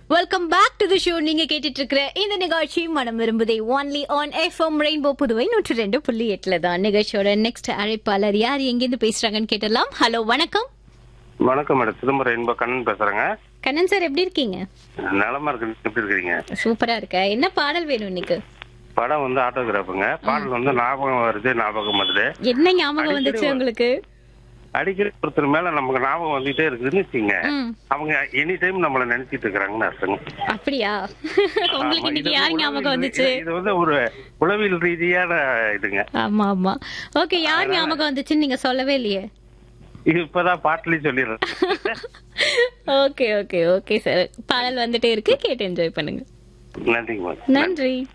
welcome back to the show நீங்க கேட்டுட்டு இருக்கிற இந்த நிகழ்ச்சி மனம் விரும்புதே only on FM rainbow Puduvai நூற்றி ரெண்டு புள்ளி எட்டுல தான் நிகழ்ச்சியோட நெக்ஸ்ட் அழைப்பாளர் யார் எங்கிருந்து பேசுறாங்கன்னு கேட்டலாம் ஹலோ வணக்கம் வணக்கம் மேடம் சிதம்பரம் இன்ப கண்ணன் பேசுறேங்க கண்ணன் சார் எப்படி இருக்கீங்க நலமா இருக்கு எப்படி இருக்கிறீங்க சூப்பரா இருக்க என்ன பாடல் வேணும் இன்னைக்கு படம் வந்து ஆட்டோகிராஃபுங்க பாடல் வந்து ஞாபகம் வருது ஞாபகம் வருது என்ன ஞாபகம் வந்துச்சு உங்களுக்கு அடிக்கடி ஒருத்தர் மேல நமக்கு ஞாபகம் வந்துட்டே இருக்குதுன்னு வச்சுங்க ம், அவங்க எனி டைம் நம்மள நினைச்சிட்டு இருக்கிறாங்கன்னு அர்த்தங்க அப்படியா உங்களுக்கு ஆமா, இன்னைக்கு இது யார் வந்து ஞாபகம் உளவியல் வந்துச்சு ரீ- இது வந்து ஒரு உளவியல் ரீதியான இதுங்க ஆமா ஆமா ஓகே யார் ஞாபகம் வந்துச்சுன்னு நீங்க சொல்லவே இல்லையே இது இப்பதான் பாட்டுலயும் சொல்லிடுறேன் ஓகே ஓகே ஓகே சார் பாடல் வந்துட்டே இருக்கு கேட்டு என்ஜாய் பண்ணுங்க நன்றிங்க மேடம் நன்றி